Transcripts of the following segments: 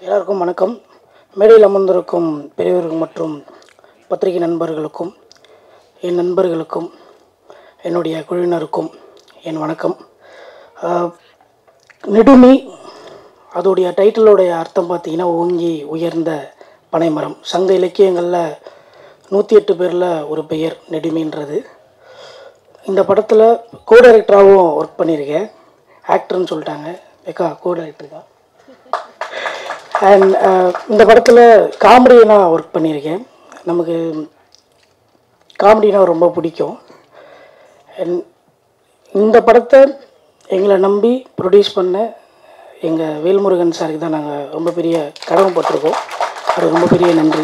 எல்லாருக்கும் வணக்கம் மேடையில் அமர்ந்திருக்கும் பெரியவர்கள் மற்றும் பத்திரிகை நண்பர்களுக்கும் என் நண்பர்களுக்கும் என்னுடைய குழுவினருக்கும் என் வணக்கம் ஆஹ், நெடுமி அதோடைய டைட்டிலோடைய அர்த்தம் பார்த்தீங்கன்னா ஓங்கி உயர்ந்த பனைமரம் சங்க இலக்கியங்களில் நூற்றி எட்டு பேரில் ஒரு பெயர் நெடுமின்றது இந்த படத்தில் கோ டைரக்டராகவும் ஒர்க் பண்ணியிருக்கேன் ஆக்டர்னு சொல்லிட்டாங்க ஏக்கா கோ டைரக்டருக்கா அண்ட் இந்த படத்தில் காமெடினா ஒர்க் பண்ணியிருக்கேன் நமக்கு காமெடினா ரொம்ப பிடிக்கும் And இந்த படத்தை எங்களை நம்பி ப்ரொடியூஸ் பண்ண எங்கள் வேல்முருகன் சாருக்கு தான் நாங்கள் ரொம்ப பெரிய கடமைப்பட்டிருக்கோம் அது ரொம்ப பெரிய நன்றி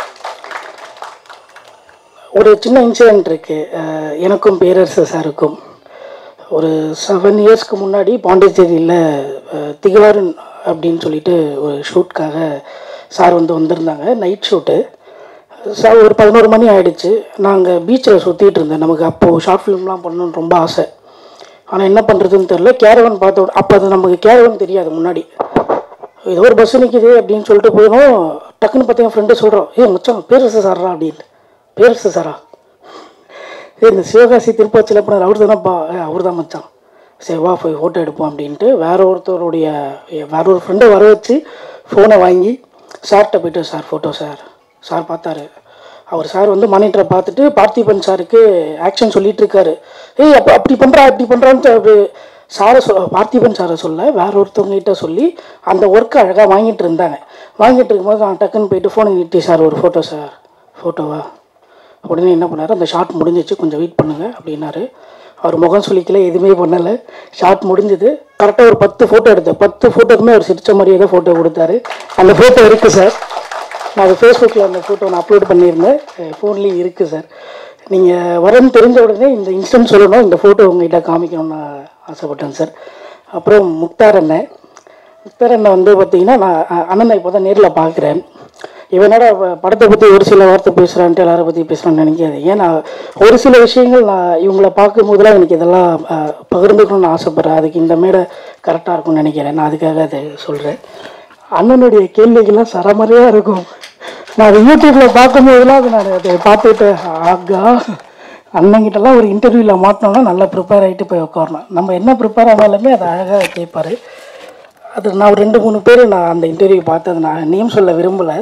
ஒரு சின்ன இன்சிடெண்ட் இருக்குது எனக்கும் பேரரசு சாருக்கும் ஒரு செவன் இயர்ஸ்க்கு முன்னாடி பாண்டிச்சேரியில் திகழாரன் அப்படின்னு சொல்லிட்டு ஒரு ஷூட்காக சார் வந்து வந்திருந்தாங்க நைட் ஷூட்டு சார் ஒரு பதினோரு மணி ஆயிடுச்சு நாங்கள் பீச்சில் சுற்றிட்டு இருந்தேன் நமக்கு அப்போது ஷார்ட் ஃபிலிம்லாம் பண்ணணும்னு ரொம்ப ஆசை ஆனால் என்ன பண்ணுறதுன்னு தெரில கேரவன் பார்த்த உடனே அப்போ அது நமக்கு கேரவன் தெரியாது முன்னாடி ஏதோ ஒரு பஸ் நிற்கிது அப்படின்னு சொல்லிட்டு போயிடும் டக்குன்னு பார்த்து என் ஃப்ரெண்டு சொல்கிறோம் ஏ மச்சான் பேரரசு சாரா அப்படின்னு பேரரசு சாரா ஏ இந்த சிவகாசி திருப்பாச்சியில் பண்ணார் அவர் தானேப்பா அவர் தான் மச்சான் சரி வா போய் ஃபோட்டோ எடுப்போம் அப்படின்ட்டு வேற ஒருத்தருடைய வேற ஒரு ஃப்ரெண்டை வர வச்சு ஃபோனை வாங்கி சார்கிட்ட போயிட்டு சார் ஃபோட்டோ சார் சார் பார்த்தாரு அவர் சார் வந்து மானிட்டரை பார்த்துட்டு பார்த்திபன் சாருக்கு ஆக்ஷன் சொல்லிட்டு இருக்காரு ஏய் அப்போ அப்படி பண்ணுறா இப்படி பண்ணுறான்ட்டு அப்படி சாரை சொ பார்த்திபன் சாரை சொல்ல வேற ஒருத்தவங்ககிட்ட சொல்லி அந்த ஒர்க்கை அழகாக வாங்கிட்டு இருந்தாங்க வாங்கிட்டு இருக்கும்போது நான் டக்குன்னு போயிட்டு ஃபோனை நீட்டி சார் ஒரு ஃபோட்டோ சார் ஃபோட்டோவா உடனே என்ன பண்ணார் அந்த ஷார்ட் முடிஞ்சிச்சு கொஞ்சம் வெயிட் பண்ணுங்க அப்படின்னாரு அவர் முகம் சொல்லிக்கல எதுவுமே பண்ணலை ஷார்ட் முடிஞ்சது கரெக்டாக ஒரு பத்து ஃபோட்டோ எடுத்தேன் பத்து ஃபோட்டோக்குமே அவர் சிரிச்ச மாதிரியே தான் ஃபோட்டோ கொடுத்தாரு அந்த ஃபோட்டோ இருக்குது சார் நான் அது ஃபேஸ்புக்கில் அந்த ஃபோட்டோ நான் அப்லோட் பண்ணியிருந்தேன் ஃபோன்லேயும் இருக்குது சார் நீங்கள் வரன்னு தெரிஞ்ச உடனே இந்த இன்ஸ்டன்ட் சொல்லணும் இந்த ஃபோட்டோ உங்ககிட்ட காமிக்கணும்னு நான் ஆசைப்பட்டேன் சார் அப்புறம் முக்தார் அண்ணன் முக்தார் அண்ணன் வந்து பார்த்தீங்கன்னா நான் அ- அண்ணனை இப்போ தான் நேரில் பார்க்குறேன் இவனோட படத்தை பற்றி ஒரு சில வார்த்தை பேசுகிறான்ட்டு எல்லாரை பற்றி பேசுகிறான்னு நினைக்காது ஏன்னா ஒரு சில விஷயங்கள் நான் இவங்கள பார்க்கும்போதெல்லாம் எனக்கு இதெல்லாம் அஹ், பகிர்ந்துக்கணும்னு ஆசைப்பட்றேன் அதுக்கு இந்த மேடை கரெக்டாக இருக்கும்னு நினைக்கிறேன் நான் அதுக்காக அதை சொல்கிறேன் அண்ணனுடைய கேள்விகள்லாம் சரமறையாக இருக்கும் நான் அதை யூடியூப்பில் பார்க்கும்போதெல்லாம் அது நான் அதை பார்த்துட்டு ஆகா அண்ணங்கிட்டலாம் ஒரு இன்டர்வியூவில் மாட்டினோம்னா நல்லா ப்ரிப்பேர் ஆகிட்டு போய் உட்காரணும் நம்ம என்ன ப்ரிப்பேர் ஆனாலுமே அதை அழகாக கேட்பாரு அது நான் ஒரு ரெண்டு மூணு பேர் நான் அந்த இன்டர்வியூ பார்த்தது நான் நேம் சொல்ல விரும்பலை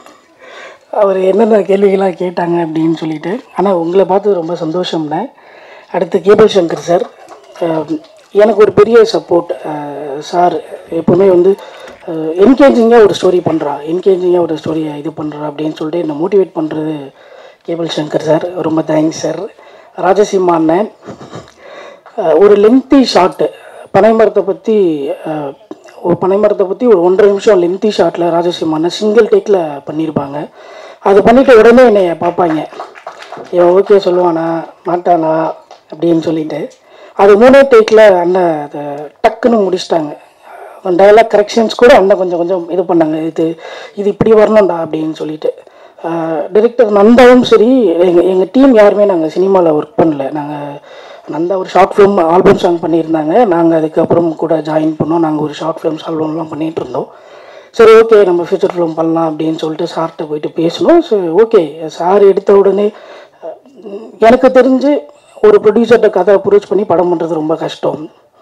அவர் என்னென்ன கேள்விகளாக கேட்டாங்க அப்படின்னு சொல்லிட்டு ஆனால் உங்களை பார்த்து ரொம்ப சந்தோஷம்னே அடுத்து கேபிள் சங்கர் சார் அஹ், எனக்கு ஒரு பெரிய சப்போர்ட் சார் எப்போவுமே வந்து என்கேஜிங்காக ஒரு ஸ்டோரி பண்ணுறா என்கேஜிங்காக ஒரு ஸ்டோரியை இது பண்ணுறா அப்படின்னு சொல்லிட்டு என்னை மோட்டிவேட் பண்ணுறது கேபிள் சங்கர் சார் ரொம்ப தேங்க்ஸ் சார் ராஜசிம்மா அண்ணன் அஹ், ஒரு லென்த்தி ஷாட்டு பனைமரத்தை பற்றி ஒரு பனைமரத்தை பற்றி ஒரு ஒன்றரை நிமிஷம் லென்த்தி ஷாட்டில் ராஜசிம்மான சிங்கிள் டேக்கில் பண்ணியிருப்பாங்க அது பண்ணிவிட்டு உடனே என்னை பார்ப்பாங்க இவன் ஓகே சொல்லுவானா மாட்டானா அப்படின்னு சொல்லிட்டு அது மூணே டேக்கில் அண்ணன் அதை டக்குன்னு முடிச்சிட்டாங்க டயலாக் கரெக்ஷன்ஸ் கூட அண்ணன் கொஞ்சம் கொஞ்சம் இது பண்ணாங்க இது இது இப்படி வரணும்டா அப்படின்னு சொல்லிட்டு டைரக்டர் நந்தாவும் சரி எங்கள் எங்கள் டீம் யாருமே நாங்கள் சினிமாவில் ஒர்க் பண்ணல நாங்கள் நந்தா ஒரு ஷார்ட் ஃபிலிம் ஆல்பம் சாங் பண்ணியிருந்தாங்க நாங்கள் அதுக்கப்புறம் கூட ஜாயின் பண்ணோம் நாங்கள் ஒரு ஷார்ட் ஃபிலிம்ஸ் ஆல்பம்லாம் பண்ணிகிட்டு இருந்தோம் சரி ஓகே நம்ம ஃபியூச்சர் ஃபிலிம் பண்ணலாம் அப்படின்னு சொல்லிட்டு சார்கிட்ட போயிட்டு பேசணும் சரி ஓகே சார் எடுத்த உடனே அஹ், எனக்கு தெரிஞ்சு ஒரு ப்ரொடியூசர்கிட்ட கதை அப்ரோச் பண்ணி படம் பண்ணுறது ரொம்ப கஷ்டம்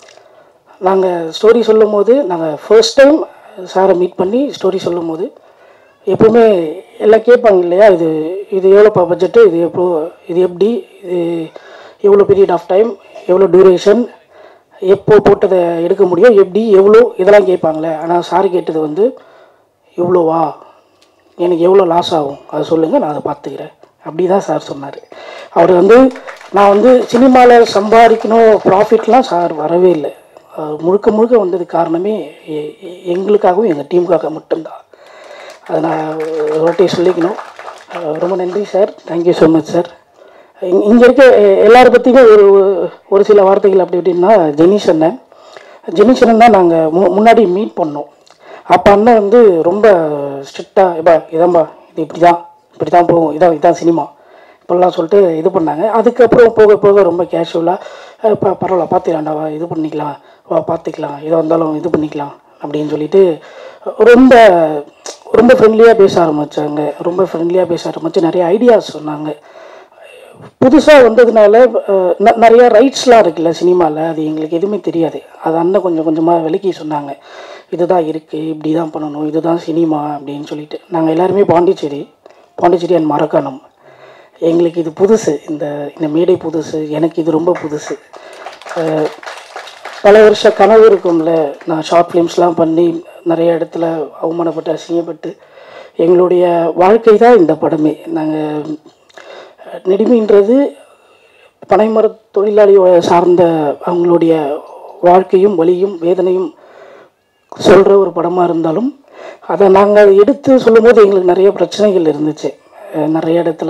நாங்கள் ஸ்டோரி சொல்லும் போது நாங்கள் ஃபர்ஸ்ட் டைம் சாரை மீட் பண்ணி ஸ்டோரி சொல்லும் போது எப்பவுமே எல்லாம் கேட்பாங்க இல்லையா இது இது எவ்வளோப்பா பட்ஜெட்டு இது எப்போ இது எப்படி இது எவ்வளோ பீரியட் ஆஃப் டைம் எவ்வளோ டியூரேஷன் எப்போ போட்டதை எடுக்க முடியும் எப்படி எவ்வளோ இதெல்லாம் கேட்பாங்களே ஆனால் சார் கேட்டது வந்து இவ்வளோவா எனக்கு எவ்வளோ லாஸ் ஆகும் அதை சொல்லுங்கள் நான் அதை பார்த்துக்கிறேன் அப்படி தான் சார் சொன்னார் அவர் வந்து நான் வந்து சினிமாவில் சம்பாதிக்கணும் ப்ராஃபிட்லாம் சார் வரவே இல்லை அவர் முழுக்க முழுக்க வந்தது காரணமே எ- எ- எங்களுக்காகவும் எங்கள் டீமுக்காக மட்டும்தான் அதை நான் ஒரு வாட்டி சொல்லிக்கணும் அஹ் ரொம்ப நன்றி sir thank you so much sir இங்கே இருக்க எ- எல்லாரை பற்றியுமே ஒரு ஒரு சில வார்த்தைகள் அப்படி இப்படின்னா ஜெனிஷ் அண்ணன் ஜெனிஷ் அண்ணன் தான் நாங்கள் மு முன்னாடி மீட் பண்ணோம் அப்போ அண்ணன் வந்து ரொம்ப ஸ்ட்ரிக்டாக இப்பா இதான்பா இது இப்படி தான் இப்படி தான் போகும் இதான் இதான் சினிமா இப்படிலாம் சொல்லிட்டு இது பண்ணாங்க அதுக்கப்புறம் போக போக ரொம்ப கேஷுவலாக இப்போ பரவாயில்ல பார்த்துக்கலாம்டா வா இது பண்ணிக்கலாம் வா பார்த்துக்கலாம் எதாக இருந்தாலும் இது பண்ணிக்கலாம் அப்படின்னு சொல்லிட்டு ரொம்ப ரொம்ப ஃப்ரெண்ட்லியாக பேச ஆரம்பித்தாங்க ரொம்ப ஃப்ரெண்ட்லியாக பேச ஆரம்பித்து நிறைய ஐடியாஸ் சொன்னாங்க புதுசாக வந்ததுனால அஹ், ந- நிறைய ரைட்ஸ்லாம் இருக்குல்ல சினிமாவில் அது எங்களுக்கு எதுவுமே தெரியாது அது அண்ணன் கொஞ்சம் கொஞ்சமாக விளக்கி சொன்னாங்க இதுதான் இருக்குது இப்படி தான் பண்ணணும் இதுதான் சினிமா அப்படின்னு சொல்லிட்டு நாங்கள் எல்லாருமே பாண்டிச்சேரி பாண்டிச்சேரி அண்ட் மரக்காணம் எங்களுக்கு இது புதுசு இந்த இந்த மேடை புதுசு எனக்கு இது ரொம்ப புதுசு அஹ், பல வருஷ கனவு இருக்கும்ல நான் ஷார்ட் ஃபிலிம்ஸ்லாம் பண்ணி நிறைய இடத்துல அவமானப்பட்டு அசிங்கப்பட்டு எங்களுடைய வாழ்க்கை தான் இந்த படமே நாங்கள் நெடுமைன்றது பனைமர தொழிலாளியோட சார்ந்த அவங்களுடைய வாழ்க்கையும் வலியும் வேதனையும் சொல்கிற ஒரு படமாக இருந்தாலும் அதை நாங்கள் எடுத்து சொல்லும்போது எங்களுக்கு நிறைய பிரச்சனைகள் இருந்துச்சு அஹ் நிறைய இடத்துல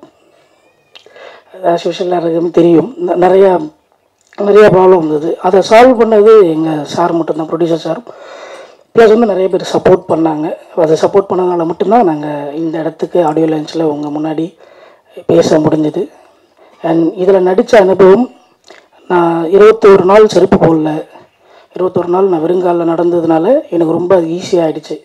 ஆஸ் யூஷுவல் எல்லாருக்கும் தெரியும் ந- நிறையா நிறைய ப்ராப்ளம் இருந்தது அதை சால்வ் பண்ணது எங்கள் சார் மட்டும்தான் ப்ரொடியூசர் சார் ப்ளஸ் வந்து நிறைய பேர் சப்போர்ட் பண்ணாங்க அதை சப்போர்ட் பண்ணதுனால மட்டும்தான் நாங்கள் இந்த இடத்துக்கு ஆடியோ லான்ச்சில் உங்கள் முன்னாடி பேச முடிஞ்சது அண்ட் இதில் நடித்த அனுபவம் நான் இருபத்தோரு நாள் செருப்பு போடல இருபத்தோரு நாள் நான் வெறுங்காலில் நடந்ததுனால எனக்கு ரொம்ப ஈஸியாகிடுச்சு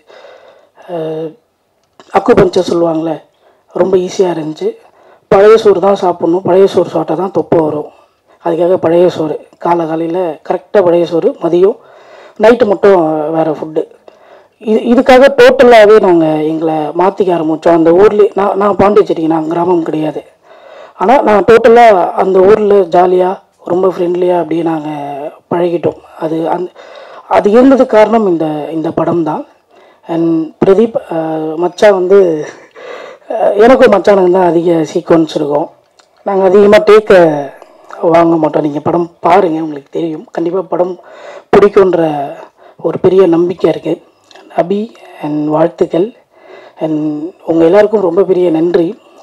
அக்கு பஞ்சர் சொல்லுவாங்களே ரொம்ப ஈஸியாக இருந்துச்சு பழைய சோறு தான் சாப்பிட்ணும் பழைய சோறு சாப்பிட்டா தான் தொப்பை வரும் அதுக்காக பழைய சோறு காலை காலையில் கரெக்டாக பழைய சோறு மதியம் நைட்டு மட்டும் வேறு ஃபுட்டு இது இதுக்காக டோட்டலாகவே நாங்கள் எங்களை மாற்றிக்க ஆரம்பித்தோம் அந்த ஊர்லேயே நான் நான் பாண்டிச்சேரி நான் கிராமம் கிடையாது ஆனால் நான் டோட்டலாக அந்த ஊரில் ஜாலியாக ரொம்ப ஃப்ரெண்ட்லியாக அப்படியே நாங்கள் பழகிட்டோம் அது அந் அது இருந்ததுக்கு காரணம் இந்த இந்த படம் தான் அண்ட் பிரதீப் அஹ், மச்சான் வந்து அஹ், எனக்கும் மச்சானுக்கு தான் அதிக சீக்வன்ஸ் இருக்கும் நாங்கள் அதிகமாக டேக்க வாங்க மாட்டோம் நீங்கள் படம் பாருங்கள் உங்களுக்கு தெரியும் கண்டிப்பாக படம் பிடிக்குன்ற ஒரு பெரிய நம்பிக்கை இருக்குது அபி அண்ட் வாழ்த்துக்கள் அண்ட் உங்கள் எல்லாருக்கும் ரொம்ப பெரிய நன்றி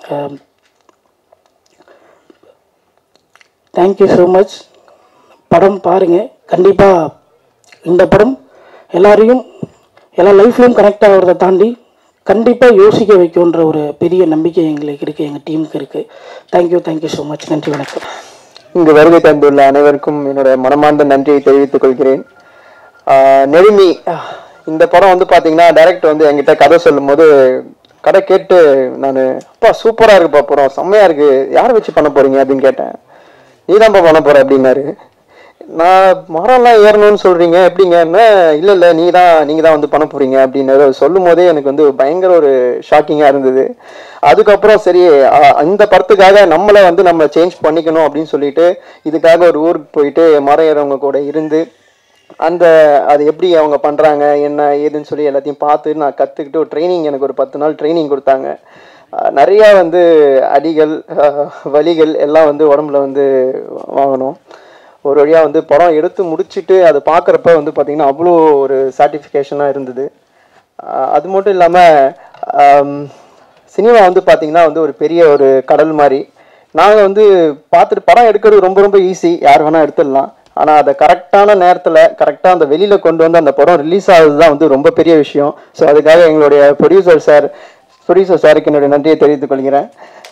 தேங்க்யூ ஸோ மச் படம் பாருங்கள் கண்டிப்பாக இந்த படம் எல்லாரையும் எல்லா லைஃப்லையும் கனெக்ட் ஆகிறத தாண்டி கண்டிப்பாக யோசிக்க வைக்கும்ன்ற ஒரு பெரிய நம்பிக்கை எங்களுக்கு இருக்குது எங்கள் டீமுக்கு இருக்குது தேங்க்யூ தேங்க்யூ ஸோ மச் நன்றி வணக்கம் இங்கு வருகை தந்துள்ள அனைவருக்கும் என்னோட மனமார்ந்த நன்றியை தெரிவித்துக் கொள்கிறேன் ஆஹ் நெருமி இந்த படம் வந்து பாத்தீங்கன்னா டைரக்டர் வந்து என்கிட்ட கதை சொல்லும் போது கதை கேட்டு நான் அப்பா சூப்பரா இருக்குப்பா படம் செம்மையா இருக்கு யார் வச்சு பண்ண போறீங்க அப்படின்னு கேட்டேன் நீதான்ப்பா பண்ண போற அப்படின்னாரு நான் மரம்லாம் ஏறணும்னு சொல்றீங்க எப்படிங்கன்னா இல்ல இல்ல நீ தான் நீங்க தான் வந்து பண்ண போறீங்க அப்படின்னாரு அது சொல்லும் போதே எனக்கு வந்து பயங்கர ஒரு ஷாக்கிங்கா இருந்தது அதுக்கப்புறம் சரி அ- இந்த படத்துக்காக நம்மளை வந்து நம்ம சேஞ்ச் பண்ணிக்கணும் அப்படின்னு சொல்லிட்டு இதுக்காக ஒரு ஊருக்கு போயிட்டு மரம் ஏறவங்க கூட இருந்து அந்த அது எப்படி அவங்க பண்றாங்க என்ன ஏதுன்னு சொல்லி எல்லாத்தையும் பார்த்து நான் கத்துக்கிட்டு ஒரு ட்ரைனிங் எனக்கு ஒரு பத்து நாள் ட்ரைனிங் கொடுத்தாங்க அஹ் நிறைய வந்து அடிகள் அஹ் வலிகள் எல்லாம் வந்து உடம்புல வந்து வாங்கணும் ஒரு வழியா வந்து படம் எடுத்து முடிச்சிட்டு அதை பார்க்குறப்ப வந்து பார்த்தீங்கன்னா அவ்வளோ ஒரு சாட்டிஸ்ஃபிகேஷனாக இருந்தது அஹ் அது மட்டும் இல்லாமல் சினிமா வந்து பார்த்தீங்கன்னா வந்து ஒரு பெரிய ஒரு கடல் மாதிரி நாங்கள் வந்து பார்த்துட்டு படம் எடுக்கிறது ரொம்ப ரொம்ப ஈஸி யார் வேணால் எடுத்துடலாம் ஆனால் அதை கரெக்டான நேரத்தில் கரெக்டாக அந்த வெளியில் கொண்டு வந்து அந்த படம் ரிலீஸ் ஆகுது தான் வந்து ரொம்ப பெரிய விஷயம் ஸோ அதுக்காக எங்களுடைய ப்ரொடியூசர் சார் ப்ரொடியூசர் சாருக்கு என்னுடைய நன்றியை தெரிவித்துக் கொள்கிறேன்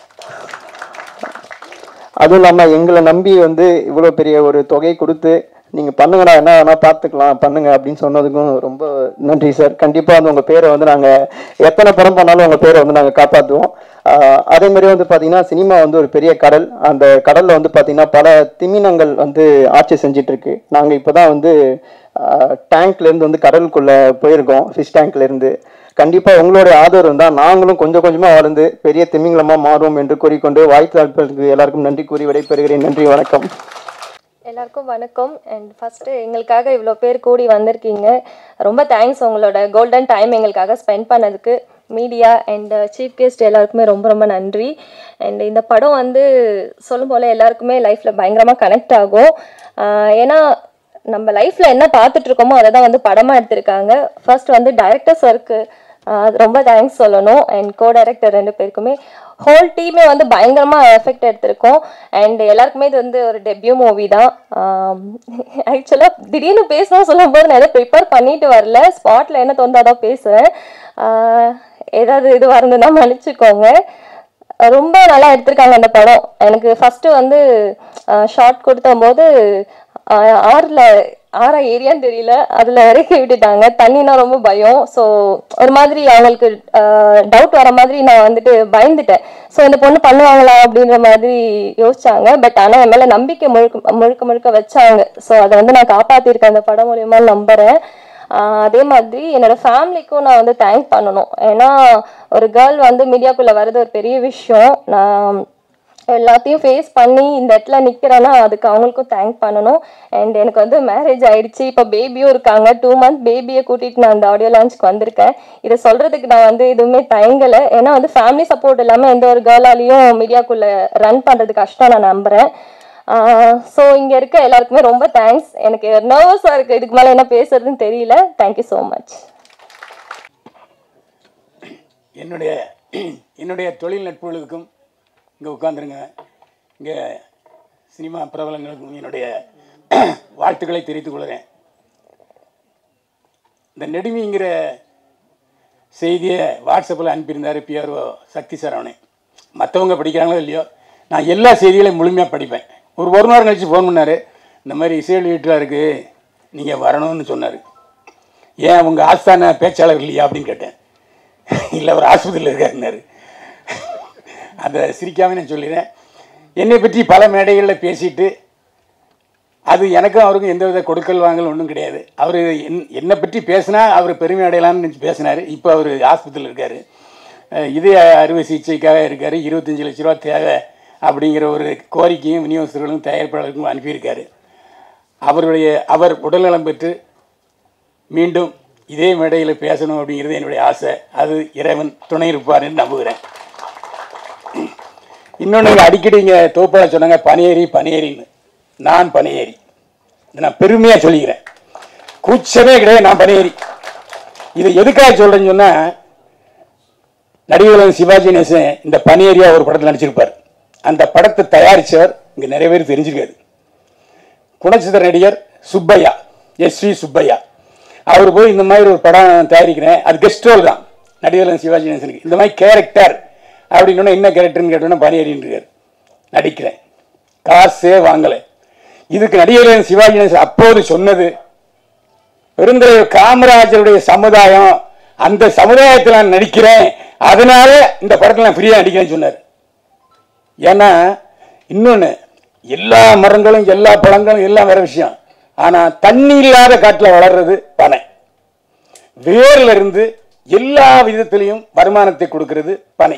அதுவும் இல்லாமல் எங்களை நம்பி வந்து இவ்வளோ பெரிய ஒரு தொகை கொடுத்து நீங்கள் பண்ணுங்கடா என்ன வேணால் பார்த்துக்கலாம் பண்ணுங்க அப்படின்னு சொன்னதுக்கும் ரொம்ப நன்றி சார் கண்டிப்பாக வந்து உங்கள் பேரை வந்து நாங்கள் எத்தனை படம் பண்ணாலும் உங்கள் பேரை வந்து நாங்கள் காப்பாற்றுவோம் ஆஹ் அதே மாதிரி வந்து பார்த்தீங்கன்னா சினிமா வந்து ஒரு பெரிய கடல் அந்த கடலில் வந்து பார்த்தீங்கன்னா பல திமினங்கள் வந்து ஆட்சி செஞ்சிட்டு இருக்கு நாங்கள் இப்போ தான் வந்து டேங்க்லேருந்து வந்து கடலுக்குள்ளே போயிருக்கோம் ஃபிஷ் டேங்க்லேருந்து கண்டிப்பாக உங்களுடைய ஆதரவு இருந்தால் நாங்களும் கொஞ்சம் கொஞ்சமாக வளர்ந்து பெரிய திமிங்கலமாக மாறுவோம் என்று கூறிக்கொண்டு வாய்ப்பு எல்லாருக்கும் நன்றி கூறி விடைபெறுகிறேன் நன்றி வணக்கம் எல்லாருக்கும் வணக்கம் அண்ட் ஃபஸ்ட்டு எங்களுக்காக இவ்வளோ பேர் கூடி வந்திருக்கீங்க ரொம்ப தேங்க்ஸ் உங்களோட கோல்டன் டைம் எங்களுக்காக ஸ்பெண்ட் பண்ணதுக்கு மீடியா அண்ட் சீஃப் கெஸ்ட் எல்லாருக்குமே ரொம்ப ரொம்ப நன்றி அண்ட் இந்த படம் வந்து சொல்லும் போல் எல்லாருக்குமே லைஃப்பில் பயங்கரமாக கனெக்ட் ஆகும் ஆஹ் ஏன்னா நம்ம லைஃப்பில் என்ன பார்த்துட்டு இருக்கோமோ அதை தான் வந்து படமாக எடுத்திருக்காங்க ஃபர்ஸ்ட் வந்து டைரக்டர் சருக்கு ரொம்ப தேங்க்ஸ் சொல்லணும் அண்ட் கோ டைரக்டர் ரெண்டு பேருக்குமே ஹோல் டீமே வந்து பயங்கரமாக எஃபெக்ட் எடுத்திருக்கோம் அண்ட் எல்லாருக்குமே இது வந்து ஒரு டெபியூ மூவி தான் ஆக்சுவலாக திடீர்னு பேசணும் சொல்லும் போது நான் எதாவது ப்ரிப்பேர் பண்ணிட்டு வரல ஸ்பாட்டில் என்ன தோந்தாதான் பேசுவேன் ஆஹ் ஏதாவது இதுவாக இருந்ததுன்னா மன்னிச்சுக்கோங்க ரொம்ப நல்லா எடுத்திருக்காங்க அந்த படம் எனக்கு ஃபர்ஸ்ட் வந்து ஷார்ட் கொடுத்த போது ஆறில் ஆறா ஏரியான்னு தெரியல அதில் இறக்கி விட்டுட்டாங்க தண்ணினா ரொம்ப பயம் ஸோ ஒரு மாதிரி அவங்களுக்கு டவுட் வர மாதிரி நான் வந்துட்டு பயந்துட்டேன் ஸோ இந்த பொண்ணு பண்ணுவாங்களா அப்படின்ற மாதிரி யோசிச்சாங்க பட் ஆனால் என் மேலே நம்பிக்கை முழுக்க முழுக்க முழுக்க வச்சாங்க ஸோ அதை வந்து நான் காப்பாற்றிருக்கேன் அந்த படம் மூலியமா நம்புகிறேன் ஆஹ் அதே மாதிரி என்னோட ஃபேமிலிக்கும் நான் வந்து தேங்க் பண்ணணும் ஏன்னா ஒரு கேர்ள் வந்து மீடியாக்குள்ளே வர்றது ஒரு பெரிய விஷயம் நான் எல்லாத்தையும் ஃபேஸ் பண்ணி இந்த இடத்துல நிற்கிறேன்னா அதுக்கு அவங்களுக்கும் தேங்க் பண்ணணும் அண்ட் எனக்கு வந்து மேரேஜ் ஆயிடுச்சு இப்போ பேபியும் இருக்காங்க டூ மந்த் பேபியை கூட்டிகிட்டு நான் அந்த ஆடியோ லான்ச்சுக்கு வந்திருக்கேன் இதை சொல்கிறதுக்கு நான் வந்து எதுவுமே தயங்கலை ஏன்னா வந்து ஃபேமிலி சப்போர்ட் இல்லாமல் எந்த ஒரு கேர்ளாலையும் மீடியாக்குள்ளே ரன் பண்ணுறது கஷ்டம் நான் நம்புகிறேன் ஸோ இங்கே இருக்க எல்லாருக்குமே ரொம்ப தேங்க்ஸ் எனக்கு நர்வஸாக இருக்குது இதுக்கு மேலே என்ன பேசுறதுன்னு தெரியல தேங்க்யூ ஸோ மச் என்னுடைய என்னுடைய தொழில் நட்புகளுக்கும் இங்கே உட்காந்துருங்க இங்கே சினிமா பிரபலங்களுக்கும் என்னுடைய வாழ்த்துக்களை தெரிவித்துக் கொள்கிறேன் இந்த நெடுமிங்கிற செய்தியை வாட்ஸ்அப்பில் அனுப்பியிருந்தார் பிஆர்ஓ சக்தி சரவணன் மற்றவங்க படிக்கிறாங்களோ இல்லையோ நான் எல்லா செய்திகளையும் முழுமையாக படிப்பேன் ஒரு ஒரு வாரம் கழிச்சு ஃபோன் பண்ணார் இந்த மாதிரி இசையல் வீட்டில் இருக்குது நீங்கள் வரணும்னு சொன்னார் ஏன் உங்கள் ஆஸ்தான பேச்சாளர் இல்லையா அப்படின்னு கேட்டேன் இல்லை ஒரு ஆஸ்பத்திரியில் இருக்காருன்னாரு அதை சிரிக்காம நான் சொல்லிடுறேன் என்னை பற்றி பல மேடைகளில் பேசிட்டு அது எனக்கும் அவருக்கும் எந்தவித கொடுக்கல் வாங்கல் ஒன்றும் கிடையாது அவர் என் என்னை பற்றி பேசினா அவர் பெருமை அடையலாம்னு நினச்சி பேசினார் இப்போ அவர் ஆஸ்பத்திரியில் இருக்கார் இதய அறுவை சிகிச்சைக்காக இருக்கார் இருபத்தஞ்சி லட்ச ரூபா தேவை அப்படிங்கிற ஒரு கோரிக்கையும் விநியோகஸ்தர்களும் தயாரிப்பாளருக்கும் அனுப்பியிருக்காரு அவருடைய அவர் உடல்நலம் பெற்று மீண்டும் இதே மேடையில் பேசணும் அப்படிங்கிறது என்னுடைய ஆசை அது இறைவன் துணை இருப்பார்னு நம்புகிறேன் இன்னொன்று இங்கே அடிக்கடி இங்கே தோப்பாளர் சொன்னாங்க பனியேறி பனியேறின்னு நான் பனியேறி இதை நான் பெருமையாக சொல்லிக்கிறேன் கூச்சமே கிடையாது நான் பனியேறி இதை எதுக்காக சொல்கிறேன்னு சொன்னால் நடிகர் சிவாஜி நேசன் இந்த பனியேரியா ஒரு படத்தில் நடிச்சிருப்பார் அந்த படத்தை தயாரித்தவர் இங்கே நிறைய பேர் தெரிஞ்சிருக்காது குணச்சித்திர நடிகர் சுப்பையா எஸ் வி சுப்பையா அவர் போய் இந்த மாதிரி ஒரு படம் தயாரிக்கிறேன் அது கெஸ்ட் ரோல் தான் நடிகர் சிவாஜி நேசனுக்கு இந்த மாதிரி கேரக்டர் அப்படின்னு என்ன கேரக்டர்னு கேட்டோன்னா பனியேறின்னு இருக்கார் நடிக்கிறேன் காசே வாங்கலை இதுக்கு நடிகர் சிவாஜி நேசன் அப்போது சொன்னது பெருந்தலைவர் காமராஜருடைய சமுதாயம் அந்த சமுதாயத்தில் நான் நடிக்கிறேன் அதனால இந்த படத்தில் நான் ஃப்ரீயாக நடிக்கிறேன்னு சொன்னார் ஏன்னா இன்னொன்று எல்லா மரங்களும் எல்லா பழங்களும் எல்லாம் வேற விஷயம் ஆனால் தண்ணி இல்லாத காட்டில் வளர்றது பனை வேர்ல இருந்து எல்லா விதத்திலையும் வருமானத்தை கொடுக்கிறது பனை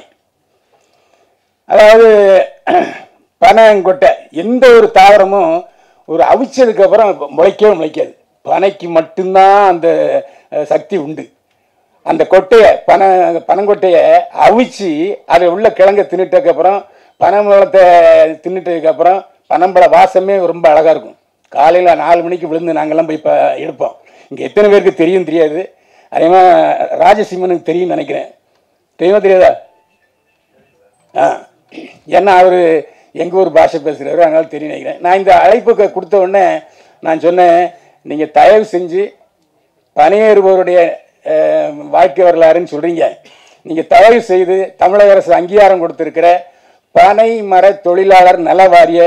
அதாவது பனைங்கொட்டை எந்த ஒரு தாவரமும் ஒரு அவிச்சதுக்கு அப்புறம் முளைக்கவே முளைக்காது பனைக்கு மட்டும்தான் அந்த அஹ், சக்தி உண்டு அந்த கொட்டையை பனை பனங்கொட்டையை அவிச்சு அதில் உள்ள கிழங்க தின்னுட்டதுக்கப்புறம் பனைமரத்தை தின்னுட்டதுக்கப்புறம் பனம்பழ வாசமே ரொம்ப அழகாக இருக்கும் காலையில் நாலு மணிக்கு விழுந்து நாங்கள்லாம் போய் இப்போ எடுப்போம் இங்கே எத்தனை பேருக்கு தெரியும் தெரியாது அதே மாதிரி ராஜசிம்மனுக்கு தெரியும்னு நினைக்கிறேன் தெரியுமா தெரியாதா ஆ ஏன்னா அவர் எங்கள் ஊர் பாஷை பேசுகிறவர் அதனால தெரியும் நினைக்கிறேன் நான் இந்த அழைப்புக்கு கொடுத்த உடனே நான் சொன்னேன் நீங்கள் தயவு செஞ்சு பணியேறுபவருடைய அஹ், வாழ்க்கை வரலாறுன்னு சொல்கிறீங்க நீங்கள் தயவு செய்து தமிழக அரசு அங்கீகாரம் கொடுத்துருக்கிற பனை மர தொழிலாளர் நல வாரிய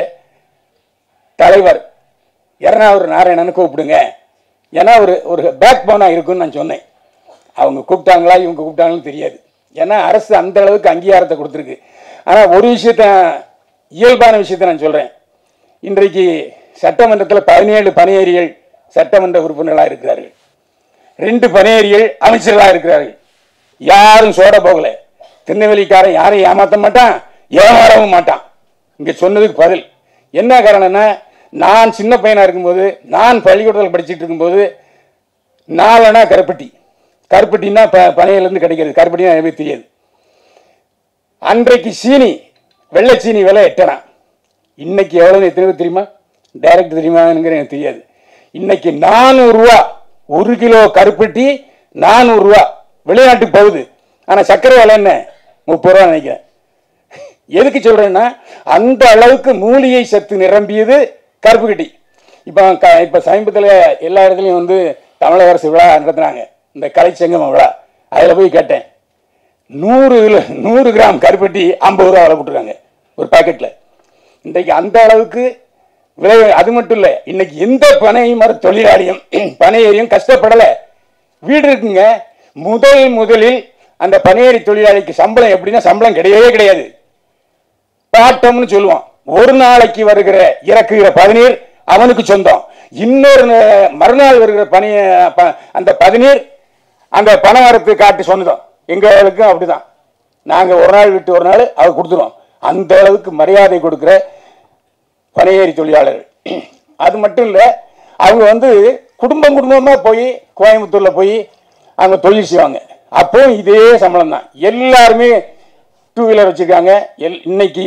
தலைவர் எறணாவூர் நாராயணன் கூப்பிடுங்க ஏன்னா ஒரு ஒரு பேக் போனாக இருக்குன்னு நான் சொன்னேன் அவங்க கூப்பிட்டாங்களா இவங்க கூப்பிட்டாங்கன்னு தெரியாது ஏன்னா அரசு அந்த அளவுக்கு அங்கீகாரத்தை கொடுத்துருக்கு ஆனால் ஒரு விஷயத்த இயல்பான விஷயத்தை நான் சொல்கிறேன் இன்றைக்கு சட்டமன்றத்தில் பதினேழு பணியேறிகள் சட்டமன்ற உறுப்பினர்களாக இருக்கிறார்கள் ரெண்டு பணியேறிகள் அமைச்சர்களாக இருக்கிறார்கள் யாரும் சோட போகல திருநெல்வேலிக்காரன் யாரையும் ஏமாற்ற மாட்டான் ஏமாறவும் மாட்டான் இங்கே சொன்னதுக்கு பதில் என்ன காரணம்னா நான் சின்ன பையனாக இருக்கும்போது நான் பள்ளிக்கூடத்தில் படிச்சுட்டு இருக்கும்போது நாலனா கருப்பட்டி கருப்பட்டின்னா ப பனையிலேருந்து கிடைக்கிறது கருப்பட்டினா எனக்கு தெரியாது அன்றைக்கு சீனி வெள்ளை சீனி விலை எட்டனா இன்னைக்கு எவ்வளோன்னு எத்தனை பேர் தெரியுமா டைரக்ட் தெரியுமாங்கிற எனக்கு தெரியாது இன்னைக்கு நானூறுரூவா ஒரு கிலோ கருப்பட்டி நானூறுரூவா வெளிநாட்டுக்கு போகுது ஆனால் சர்க்கரை விலை என்ன முப்பது ரூபா நினைக்கிறேன் எதுக்கு சொல்றேன்னா அந்த அளவுக்கு மூலிகை சத்து நிரம்பியது கருப்பு கட்டி இப்போ க இப்போ சமீபத்தில் எல்லா இடத்துலையும் வந்து தமிழக அரசு விழா நடத்துனாங்க இந்த கலைச்சங்கம விழா அதில் போய் கேட்டேன் நூறு கிலோ நூறு கிராம் கருப்பட்டி ஐம்பது ரூபா விலை போட்டுருக்காங்க ஒரு பாக்கெட்டில் இன்றைக்கு அந்த அளவுக்கு விலை அது மட்டும் இல்லை இன்னைக்கு எந்த பனை மர தொழிலாளியும் பனையேறியும் கஷ்டப்படலை வீடு இருக்குங்க முதல் முதலில் அந்த பனையேறி தொழிலாளிக்கு சம்பளம் எப்படின்னா சம்பளம் கிடையவே கிடையாது பாட்டம்னு சொல்லுவோம் ஒரு நாளைக்கு வருகிற இறக்குகிற பதநீர் அவனுக்கு சொந்தம் இன்னொரு நே- மறுநாள் வருகிற பனி ப- அந்த பதநீர் அந்த பணவரத்து காட்டு சொன்னதும் எங்களுக்கும் அப்படிதான் நாங்க ஒரு நாள் விட்டு ஒரு நாள் அவர் கொடுத்துருவோம் அந்த அளவுக்கு மரியாதை கொடுக்கிற பனையேறி தொழிலாளர்கள் அது மட்டும் இல்லை அவங்க வந்து குடும்பம் குடும்பமாக போய் கோயம்புத்தூரில் போய் அவங்க தொழில் செய்வாங்க அப்போ இதே சம்பளம் தான் எல்லாருமே டூ வீலர் வச்சுருக்காங்க எல் இன்னைக்கு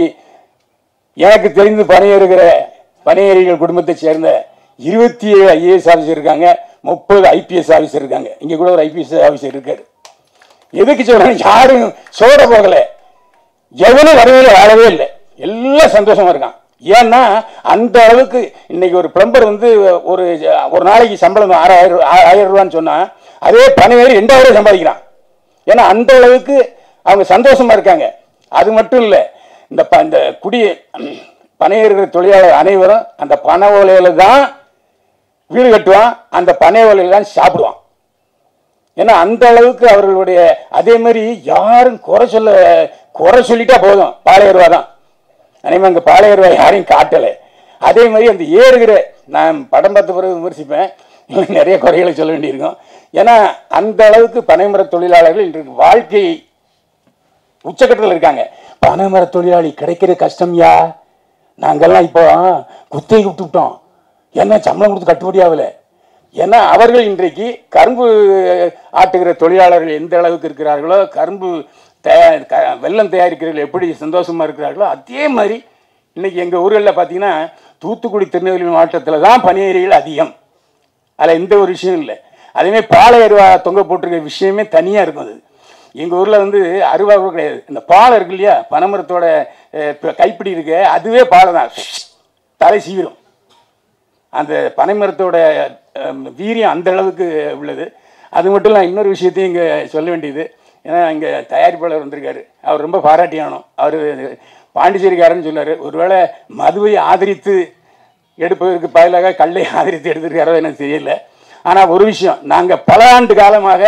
எனக்கு தெரிந்து பணியேறுகிற பணியேறிகள் குடும்பத்தை சேர்ந்த இருபத்தி ஏழு ஐஏஎஸ் ஆஃபீஸர் இருக்காங்க முப்பது ஐபிஎஸ் ஆஃபீஸர் இருக்காங்க இங்கே கூட ஒரு ஐபிஎஸ் ஆஃபீஸர் இருக்காரு எதுக்கு சொல்றேன் யாரும் சோட போகலை எவனும் வரவே வாழவே இல்லை எல்லாம் சந்தோஷமா இருக்கான் ஏன்னா அந்த அளவுக்கு இன்னைக்கு ஒரு பிளம்பர் வந்து ஒரு ஒரு நாளைக்கு சம்பளம் ஆறாயிரம் ரூபா- ஆயிரம் ரூபான்னு சொன்னா அதே பணவேறு ரெண்டாயிரம் ரூபாய் சம்பாதிக்கிறான் ஏன்னா அந்த அளவுக்கு அவங்க சந்தோஷமா இருக்காங்க அது மட்டும் இல்லை இந்த ப- இந்த குடி பனையேறுகிற தொழிலாளர் அனைவரும் அந்த பனை ஓலையில தான் வீடு கட்டுவான் அந்த பனை ஓலையில தான் சாப்பிடுவான் ஏன்னா அந்த அளவுக்கு அவர்களுடைய அதே மாதிரி யாரும் குறை சொல்ல குறை சொல்லிட்டா போதும் பாளையருவா தான் அதேமாதிரி அங்கே பாளையருவா யாரையும் காட்டலை அதே மாதிரி அந்த ஏறுகிற நான் படம் பார்த்த பிறகு விமர்சிப்பேன் இன்னும் நிறைய குறைகளை சொல்ல வேண்டியிருக்கும் ஏன்னா அந்த அளவுக்கு பனைமர தொழிலாளர்கள் இன்றைக்கு வாழ்க்கை உச்சக்கட்டத்தில் இருக்காங்க பனைமர தொழிலாளி கிடைக்கிறது கஷ்டம்யா நாங்கெல்லாம் இப்போ குத்தை விட்டுவிட்டோம் ஏன்னா சம்பளம் கொடுத்து கட்டுப்படி ஆகலை ஏன்னா அவர்கள் இன்றைக்கு கரும்பு ஆட்டுகிற தொழிலாளர்கள் எந்த அளவுக்கு இருக்கிறார்களோ கரும்பு தயா க- வெல்லம் தயாரிக்கிறவர்கள் எப்படி சந்தோஷமா இருக்கிறார்களோ அதே மாதிரி இன்னைக்கு எங்கள் ஊர்களில் பார்த்தீங்கன்னா தூத்துக்குடி திருநெல்வேலி மாவட்டத்தில் தான் பனியேரிகள் அதிகம் அதில் எந்த ஒரு விஷயம் இல்லை அதேமாதிரி பாலை அருவா தொங்க போட்டிருக்க விஷயமே தனியாக இருக்கும் அது எங்கள் ஊரில் வந்து அருவா கூட கிடையாது இந்த பாலை இருக்கு இல்லையா பனைமரத்தோட அஹ், இப்ப கைப்பிடி இருக்கு அதுவே பாலை தான் தலை சீவிரும் அந்த பனைமரத்தோட அஹ், வீரியம் அந்த அளவுக்கு உள்ளது அது மட்டும் இல்லை இன்னொரு விஷயத்தையும் இங்கே சொல்ல வேண்டியது ஏன்னா இங்கே தயாரிப்பாளர் வந்திருக்காரு அவர் ரொம்ப பாராட்டியானோம் அவர் பாண்டிச்சேரிக்காரன்னு சொன்னார் ஒருவேளை மதுவை ஆதரித்து எடுப்பதற்கு பதிலாக கல்லை ஆதரித்து எடுத்திருக்காரோ எனக்கு தெரியல ஆனால் ஒரு விஷயம் நாங்கள் பல ஆண்டு காலமாக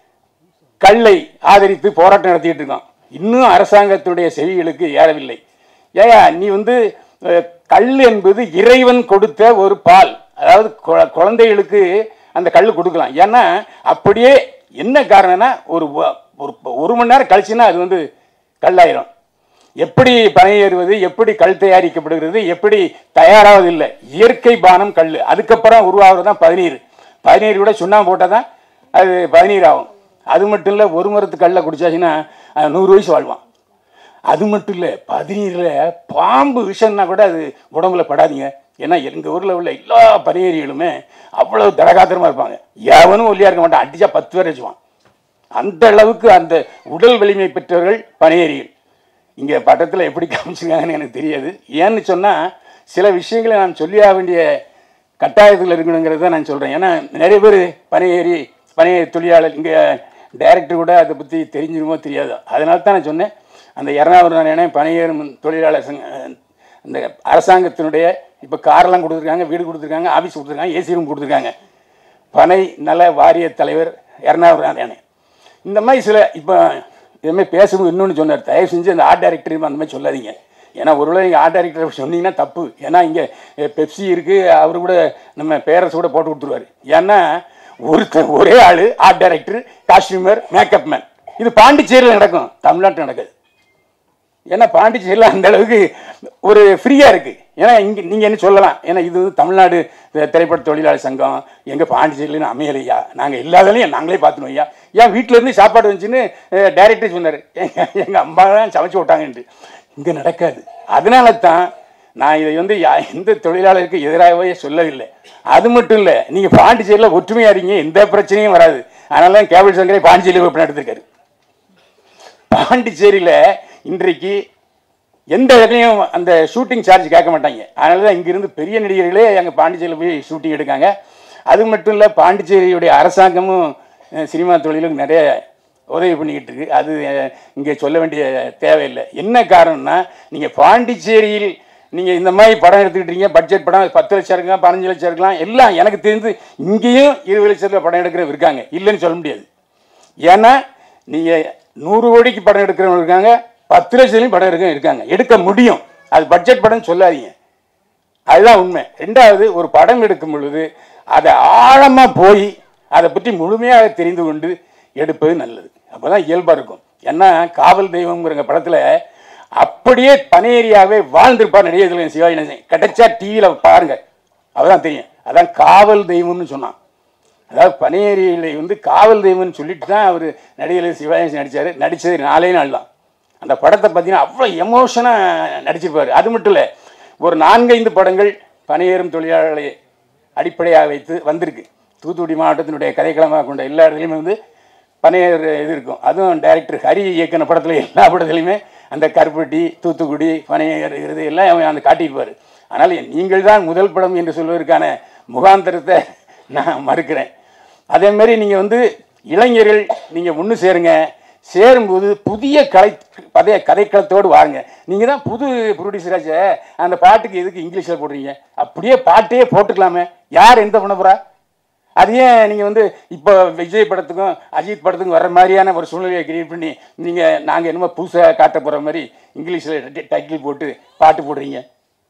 கல்லை ஆதரித்து போராட்டம் நடத்திட்டு இருக்கோம் இன்னும் அரசாங்கத்துடைய செவிகளுக்கு ஏறவில்லை ஏயா நீ வந்து அஹ், கல் என்பது இறைவன் கொடுத்த ஒரு பால் அதாவது குழ- குழந்தைகளுக்கு அந்த கல் கொடுக்கலாம் ஏன்னா அப்படியே என்ன காரணம்னா ஒரு வ- ஒரு ஒரு மணி நேரம் கழிச்சுன்னா அது வந்து கல்லாயிரும் எப்படி பனையேறுவது எப்படி கல் தயாரிக்கப்படுகிறது எப்படி தயாராவது இல்லை இயற்கை பானம் கல் அதுக்கப்புறம் உருவாகிறது தான் பதினீர் பதினீர் கூட சுண்ணாம்பு போட்டால் தான் அது பதினீர் ஆகும் அது மட்டும் இல்லை ஒரு மரத்து கல்லை குடிச்சாச்சுன்னா அஹ், நூறு வயசு வாழ்வான் அது மட்டும் இல்லை பதினீரில் பாம்பு விஷம்னா கூட அது உடம்புல படாதீங்க ஏன்னா எங்கள் ஊரில் உள்ள எல்லா பனியேரிகளுமே அவ்வளோ தடகாத்திரமாக இருப்பாங்க எவனும் ஒல்லியாக இருக்க மாட்டான் அடிச்சா பத்து பேர் வச்சுவான் அந்த அளவுக்கு அந்த உடல் வலிமை பெற்றவர்கள் பனையேறிகள் இங்கே பட்டத்தில் எப்படி காமிச்சிருக்காங்கன்னு எனக்கு தெரியாது ஏன்னு சொன்னால் சில விஷயங்களை நான் சொல்லியாக வேண்டிய கட்டாயத்தில் இருக்கணுங்கிறத தான் நான் சொல்கிறேன் ஏன்னா நிறைய பேர் பனையேறி பனையேறி தொழிலாளர் இங்கே டைரக்டர் கூட அதை பற்றி தெரிஞ்சிருமோ தெரியாது அதனால தான் நான் சொன்னேன் அந்த இரநூறு நானே பனையேறும் தொழிலாளர் சங்க அந்த அரசாங்கத்தினுடைய இப்போ காரெல்லாம் கொடுத்துருக்காங்க வீடு கொடுத்துருக்காங்க ஆஃபீஸ் கொடுத்துருக்காங்க ஏசி ரூம் கொடுத்துருக்காங்க பனை நல வாரிய தலைவர் எர்ணாபுரம் நானே இந்த மாதிரி சில இப்போ இதுமாதிரி பேசும்போது இன்னொன்று சொன்னார் தயவு செஞ்சு அந்த ஆர்ட் டைரக்டர் அந்த மாதிரி சொல்லாதீங்க ஏன்னா ஒருவேளை நீங்கள் ஆர்ட் டைரக்டர் சொன்னீங்கன்னா தப்பு ஏன்னா இங்கே பெப்சி இருக்குது அவர் கூட நம்ம பேரண்ட்ஸ் கூட போட்டு கொடுத்துருவாரு ஏன்னா ஒருத்தர் ஒரே ஆள் art director costumer makeup man இது பாண்டிச்சேரியில் நடக்கும் தமிழ்நாட்டில் நடக்குது ஏன்னா பாண்டிச்சேரியில் அந்த அளவுக்கு ஒரு ஃப்ரீயாக இருக்குது ஏன்னா இங்கே நீங்கள் என்ன சொல்லலாம் ஏன்னா இது வந்து தமிழ்நாடு தி- திரைப்பட தொழிலாளர் சங்கம் எங்கள் பாண்டிச்சேரியிலும் அமையலையா நாங்கள் இல்லாதாலையும் நாங்களே பார்த்துனோம் ஐயா ஏன் வீட்டில் இருந்து சாப்பாடு வந்துச்சுன்னு டைரக்டர் சொன்னார் எங்கள் எங்கள் அம்மா தான் சமைச்சு விட்டாங்கன்ட்டு இங்கே நடக்காது அதனால தான் நான் இதை வந்து யா- எந்த தொழிலாளருக்கு எதிராகவே சொல்லவில்லை அது மட்டும் இல்லை நீங்கள் பாண்டிச்சேரியில் ஒற்றுமையாக இருக்கீங்க எந்த பிரச்சனையும் வராது அதனால தான் கேபிள் சங்கரே பாண்டிச்சேரியில் ஓப்பன் எடுத்திருக்காரு பாண்டிச்சேரியில் இன்றைக்கு எந்த இடத்துலையும் அந்த ஷூட்டிங் சார்ஜ் கேட்க மாட்டாங்க அதனால தான் இங்கிருந்து பெரிய நடிகர்களே எங்கள் பாண்டிச்சேரியில் போய் ஷூட்டிங் எடுக்காங்க அது மட்டும் இல்லை பாண்டிச்சேரியுடைய அரசாங்கமும் அஹ், சினிமா தொழிலுக்கு நிறைய உதவி பண்ணிக்கிட்டு இருக்கு அது அஹ், இங்கே சொல்ல வேண்டிய தேவையில்லை என்ன காரணம்னா நீங்கள் பாண்டிச்சேரியில் நீங்கள் இந்த மாதிரி படம் எடுத்துக்கிட்டீங்க பட்ஜெட் படம் பத்து லட்சம் இருக்கலாம் பதினஞ்சு லட்சம் இருக்கலாம் எல்லாம் எனக்கு தெரிந்து இங்கேயும் இருபது லட்சத்தில் படம் எடுக்கிறவங்க இருக்காங்க இல்லைன்னு சொல்ல முடியாது ஏன்னா நீங்கள் நூறு கோடிக்கு படம் எடுக்கிறவங்க இருக்காங்க பத்து லட்சத்துலையும் படம் எடுக்க இருக்காங்க எடுக்க முடியும் அது பட்ஜெட் படம் சொல்லாதீங்க அதுதான் உண்மை ரெண்டாவது ஒரு படம் எடுக்கும் பொழுது அதை ஆழமாக போய் அதை பற்றி முழுமையாக தெரிந்து கொண்டு எடுப்பது நல்லது அப்போ தான் இயல்பாக இருக்கும் ஏன்னா காவல் தெய்வம்ங்கிற படத்தில் அப்படியே பனேரியாவே வாழ்ந்திருப்பார் நடிகர் திலகம் சிவாஜி கணேசன் கிடைச்சா டிவியில் பாருங்க அப்பதான் தெரியும் அதான் காவல் தெய்வம்னு சொன்னான் அதாவது பனேரியில் வந்து காவல் தெய்வம்னு சொல்லிட்டு தான் அவர் நடிகர் சிவாஜி நடித்தார் நடித்தது நாலே நாள் தான் அந்த படத்தை பார்த்தீங்கன்னா அவ்வளோ எமோஷனாக நடிச்சிருப்பார் அது மட்டும் இல்லை ஒரு நான்கைந்து படங்கள் பணியேறும் தொழிலாளர்களை அடிப்படையாக வைத்து வந்திருக்கு தூத்துக்குடி மாவட்டத்தினுடைய கதைக்களமாக கொண்ட எல்லா இடத்துலையுமே வந்து பனையர் இது இருக்கும் அதுவும் டைரக்டர் ஹரி இயக்கின படத்தில் எல்லா படத்துலையுமே அந்த கருப்பட்டி தூத்துக்குடி பனையர் இது எல்லாம் அவன் அந்த காட்டியிருப்பார் ஆனால் நீங்கள் தான் முதல் படம் என்று சொல்வதற்கான முகாந்தரத்தை நான் மறுக்கிறேன் அதே மாதிரி நீங்கள் வந்து இளைஞர்கள் நீங்கள் ஒன்று சேருங்க சேரும்போது புதிய கலை பதைய கதைக்களத்தோடு வாருங்க நீங்கள் தான் புது ப்ரொடியூசராச்சே அந்த பாட்டுக்கு எதுக்கு இங்கிலீஷில் போடுறீங்க அப்படியே பாட்டே போட்டுக்கலாமே யார் எந்த பண்ண போகிறா அது ஏன் நீங்கள் வந்து இப்போ விஜய் படத்துக்கும் அஜித் படத்துக்கும் வர மாதிரியான ஒரு சூழ்நிலையை கிரியேட் பண்ணி நீங்கள் நாங்கள் என்னமோ புதுசாக காட்ட போகிற மாதிரி இங்கிலீஷில் டைட்டில் போட்டு பாட்டு போடுறீங்க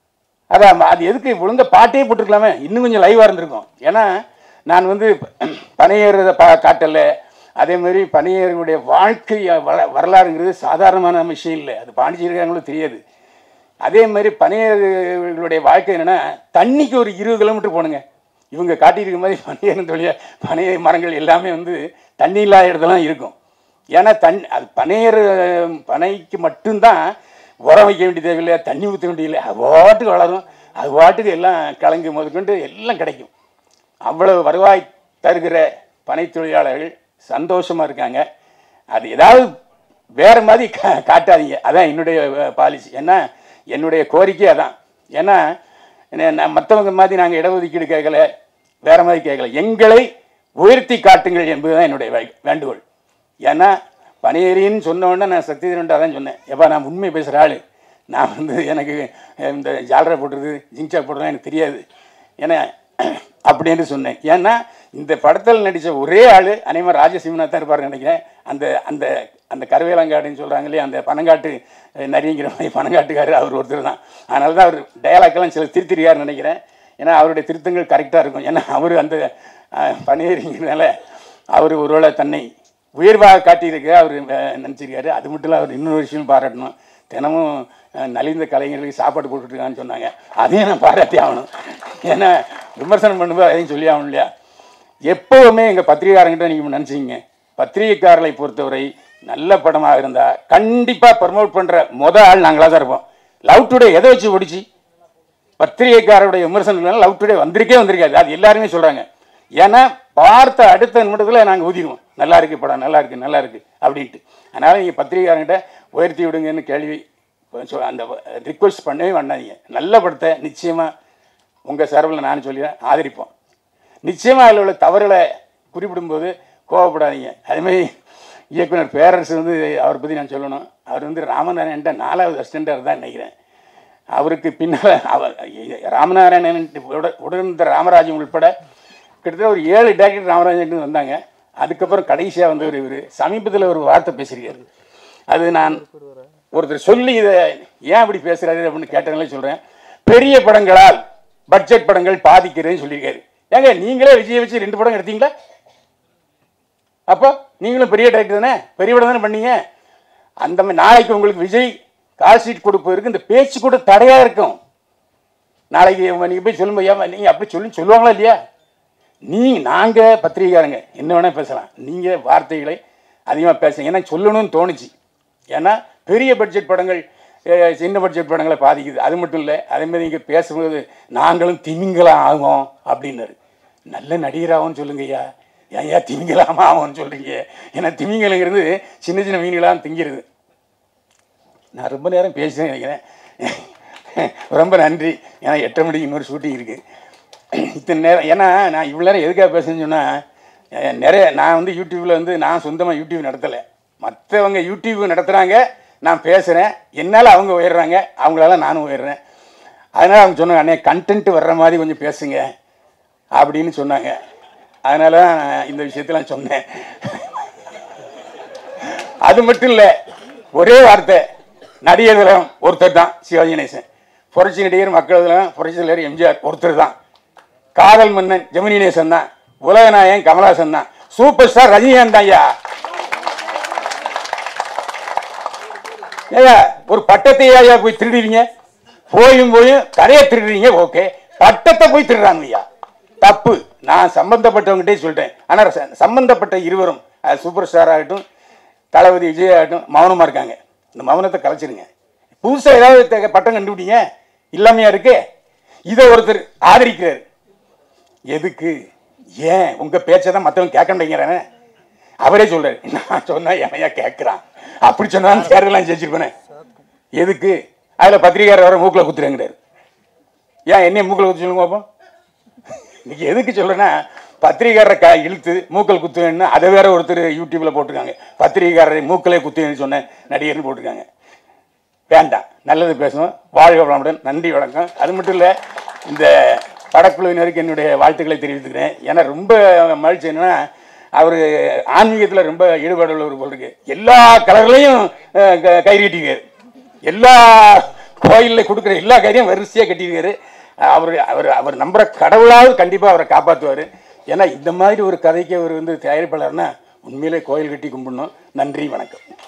அதான் அது எதுக்கு ஒழுங்கா பாட்டே போட்டுருக்கலாமே இன்னும் கொஞ்சம் லைவாக இருந்திருக்கும் ஏன்னா நான் வந்து பனையேறதை பா காட்டலை அதே மாதிரி பனையேறுடைய வாழ்க்கை வர வரலாறுங்கிறது சாதாரணமான விஷயம் இல்லை அது பாண்டிச்சேரிக்காரங்களும் தெரியாது அதே மாதிரி பனையர்களுடைய வாழ்க்கை என்னென்னா தண்ணிக்கு ஒரு இருபது கிலோமீட்டர் போகணுங்க இவங்க காட்டியிருக்க மாதிரி பனையேறும் தொழில் பனைய மரங்கள் எல்லாமே வந்து தண்ணி இல்லாத இடத்துலாம் இருக்கும் ஏன்னா தண் அது பனையர் பனைக்கு மட்டும்தான் உரம் வைக்க வேண்டிய தேவையில்லை தண்ணி ஊற்ற வேண்டியதில்லை அது பாட்டுக்கு வளரும் அது பாட்டுக்கு எல்லாம் கலங்கு முதற்கொண்டு எல்லாம் கிடைக்கும் அவ்வளவு வருவாய் தருகிற பனை தொழிலாளர்கள் சந்தோஷமாக இருக்காங்க அது ஏதாவது வேறு மாதிரி கா காட்டாதீங்க அதான் என்னுடைய பாலிசி ஏன்னா என்னுடைய கோரிக்கை அதான் ஏன்னா என்ன- நான் மற்றவங்க மாதிரி நாங்கள் இடஒதுக்கீடு கேட்கல வேற மாதிரி கேட்கல எங்களை உயர்த்தி காட்டுங்கள் என்பதுதான் என்னுடைய வே- வேண்டுகோள் ஏன்னா பனியேரின்னு சொன்ன உடனே நான் சக்திதரன்டா தான் சொன்னேன் எப்பா நான் உண்மை பேசுகிற ஆள் நான் வந்து எனக்கு இந்த ஜாலரை போடுறது ஜிங்சா போடுறது எனக்கு தெரியாது ஏன்னா அப்படின்னு சொன்னேன் ஏன்னா இந்த படத்தில் நடித்த ஒரே ஆள் அனைவரும் ராஜசிம்மனா தான் இருப்பார் நினைக்கிறேன் அந்த அந்த அந்த கருவேலங்காடுன்னு சொல்கிறாங்க இல்லையா அந்த பனங்காட்டு அஹ், நரிங்கிற மாதிரி பனங்காட்டுக்காரர் அவர் ஒருத்தர் தான் அதனால தான் அவர் டயலாக்கெல்லாம் சில திருத்திருக்காருன்னு நினைக்கிறேன் ஏன்னா அவருடைய திருத்தங்கள் கரெக்டாக இருக்கும் ஏன்னா அவர் அந்த அஹ், பணியேறிங்கிறதுனால அவர் ஒருவேளை தன்னை உயர்வாக காட்டியிருக்க அவர் நினச்சிருக்காரு அது மட்டும் இல்லை அவர் இன்னொரு விஷயம் பாராட்டணும் தினமும் அஹ், நலிந்த கலைஞர்களுக்கு சாப்பாடு போட்டுட்ருக்கான்னு சொன்னாங்க அதையும் நான் பாராட்டி ஆகணும் ஏன்னா விமர்சனம் பண்ணும்போது அதையும் சொல்லி ஆகணும் இல்லையா எப்போவுமே எங்கள் பத்திரிகையாரங்கிட்ட நீங்கள் நினச்சிங்க பத்திரிகைக்காரர்களை பொறுத்தவரை நல்ல படமாக இருந்தால் கண்டிப்பாக ப்ரமோட் பண்ணுற முத ஆள் நாங்களாக தான் இருப்போம் லவ் டுடே எதை வச்சு ஓடிச்சு பத்திரிகைக்காரருடைய விமர்சனங்கள் லவ் டுடே வந்திருக்கே வந்திருக்காது அது எல்லாருமே சொல்கிறாங்க ஏன்னா பார்த்த அடுத்த நிமிடத்தில் நாங்கள் ஊதிடுவோம் நல்லா இருக்கு படம் நல்லா இருக்கு நல்லா இருக்கு அப்படின்ட்டு அதனால் நீங்கள் பத்திரிகைக்காரங்கிட்ட உயர்த்தி விடுங்கன்னு கேள்வி சொ- அந்த ரிக்வெஸ்ட் பண்ணவே பண்ணாதீங்க நல்ல படத்தை நிச்சயமாக உங்கள் சார்பில் நான் சொல்லிடுறேன் ஆதரிப்போம் நிச்சயமாக அதில் உள்ள தவறுகளை குறிப்பிடும்போது கோவப்படாதீங்க அதேமாதிரி இயக்குனர் பேரரசு வந்து அவரை பற்றி நான் சொல்லணும் அவர் வந்து ராமநாராயண்ட நாலாவது அசிஸ்டண்டாக தான் நினைக்கிறேன் அவருக்கு பின்னால் அவர் ராமநாராயணன் உட- உடனிருந்த ராமராஜன் உட்பட கிட்டத்தட்ட ஒரு ஏழு டேரக்டர் ராமராஜன் வந்தாங்க அதுக்கப்புறம் கடைசியாக வந்தவர் இவர் சமீபத்தில் ஒரு வார்த்தை பேசியிருக்காரு அது நான் ஒருத்தர் சொல்லி இதை ஏன் அப்படி பேசுறாரு அப்படின்னு கேட்டதுனால சொல்கிறேன் பெரிய படங்களால் பட்ஜெட் படங்கள் பாதிக்கிறதுன்னு சொல்லியிருக்காரு ஏங்க நீங்களே விஜய் வச்சு ரெண்டு படம் எடுத்தீங்களா அப்போ நீங்களும் பெரிய டைரக்டர் தானே பெரிய படம் தானே பண்ணீங்க அந்த மாதிரி நாளைக்கு உங்களுக்கு விஜய் கால் ஷீட் கொடுப்பதற்கு இந்த பேச்சு கூட தடையாக இருக்கும் நாளைக்கு நீங்கள் போய் சொல்லும்போது ஏன் நீங்கள் அப்படி சொல்லி சொல்லுவாங்களா இல்லையா நீ நாங்கள் பத்திரிகைக்காரங்க என்ன வேணால் பேசலாம் நீங்கள் வார்த்தைகளை அதிகமாக பேசுங்க ஏன்னா சொல்லணும்னு தோணுச்சு ஏன்னா பெரிய பட்ஜெட் படங்கள் அஹ், சின்ன பட்ஜெட் படங்களை பாதிக்குது அது மட்டும் இல்லை அதேமாதிரி இங்கே பேசும்போது நாங்களும் திமிங்கலாம் ஆகும் அப்படின்னாரு நல்ல நடிகராகவும் சொல்லுங்க ஐயா ஏன் ஏன் திமிங்கலாமா ஆகும்னு சொல்கிறீங்க ஏன்னா திமிங்கலங்கிறது சின்ன சின்ன மீன்களாம் திங்கிறது நான் ரொம்ப நேரம் பேசுகிறேன் நினைக்கிறேன் ரொம்ப நன்றி ஏன்னா எட்டரை மணிக்கு இன்னொரு ஷூட்டிங் இருக்குது இத்தனை நேரம் ஏன்னா நான் இவ்வளோ நேரம் எதுக்காக பேசுறேன்னு சொன்னால் நிறைய நான் வந்து யூடியூப்பில் வந்து நான் சொந்தமாக யூடியூப் நடத்தலை மற்றவங்க யூடியூப் நடத்துகிறாங்க நான் பேசுகிறேன் என்னால் அவங்க உயர்றாங்க அவங்களால நானும் உயர்றேன் அதனால் அவங்க சொன்னாங்க அண்ணே கண்டென்ட் வர்ற மாதிரி கொஞ்சம் பேசுங்க அப்படின்னு சொன்னாங்க அதனால தான் நான் இந்த விஷயத்தெல்லாம் சொன்னேன் அது மட்டும் இல்லை ஒரே வார்த்தை நடிகர் திலகம் ஒருத்தர் தான் சிவாஜி கணேசன் புரட்சி நடிகர் மக்கள் திலகம் புரட்சி தலைவர் எம்ஜிஆர் ஒருத்தர் தான் காதல் மன்னன் ஜெமினி கணேசன் தான் உலகநாயகன் கமலஹாசன் தான் சூப்பர் ஸ்டார் ரஜினிகாந்த் ஐயா ஏங்க ஒரு பட்டத்தை ஐயா போய் திருடுறீங்க போயும் போயும் கரையை திருடுறீங்க ஓகே பட்டத்தை போய் திருடுறாங்க ஐயா தப்பு நான் சம்பந்தப்பட்டவங்ககிட்டே சொல்லிட்டேன் ஆனால் ச- சம்பந்தப்பட்ட இருவரும் அது சூப்பர் ஸ்டார் ஆகட்டும் தளபதி விஜய் ஆகட்டும் மௌனமாக இருக்காங்க இந்த மௌனத்தை கலைச்சிருங்க புதுசாக ஏதாவது த- பட்டம் கண்டுபிடிங்க இல்லாமையா இருக்கு இதை ஒருத்தர் ஆதரிக்கிறார் எதுக்கு ஏன் உங்க பேச்சை தான் மற்றவங்க கேட்க மாட்டேங்கிறானே அவரே சொல்றாரு நான் சொன்னா எவையா கேட்கிறான் அப்படி சொன்னாலும் தேர்தலாம் ஜெயிச்சிருப்பேனே எதுக்கு அதில் பத்திரிகையாளர் வர மூக்கில் குத்துறேங்கிறாரு ஏன் என்னைய மூக்கில் குத்து சொல்லுங்க பாப்போம் இன்னைக்கு எதுக்கு சொல்றேன்னா பத்திரிகையாளரை க இழுத்து மூக்கல் குத்துவேன்னு அதை வேற ஒருத்தர் யூடியூப்ல போட்டிருக்காங்க பத்திரிகையாளரை மூக்கலே குத்துவேன்னு சொன்ன நடிகர்னு போட்டிருக்காங்க வேண்டாம் நல்லது பேசணும் வாழ்க வளமுடன் நன்றி வணக்கம் அது மட்டும் இல்லை இந்த படக்குழுவினருக்கு என்னுடைய வாழ்த்துக்களை தெரிவித்துக்கிறேன் ஏன்னா ரொம்ப மகிழ்ச்சி என்னன்னா அவர் ஆன்மீகத்தில் ரொம்ப ஈடுபாடு உள்ளவர் போல் இருக்கு எல்லா கலர்லையும் அஹ், க- கயிறு கட்டியிருக்காரு எல்லா கோயிலில் கொடுக்குற எல்லா கயிறையும் வரிசையாக கட்டியிருக்காரு அவர் அவர் அவர் நம்புற கடவுளாவது கண்டிப்பாக அவரை காப்பாற்றுவார் ஏன்னா இந்த மாதிரி ஒரு கதைக்கு அவர் வந்து தயாரிப்பாளர்னா உண்மையிலே கோயில் கட்டி கும்பிடணும் நன்றி வணக்கம்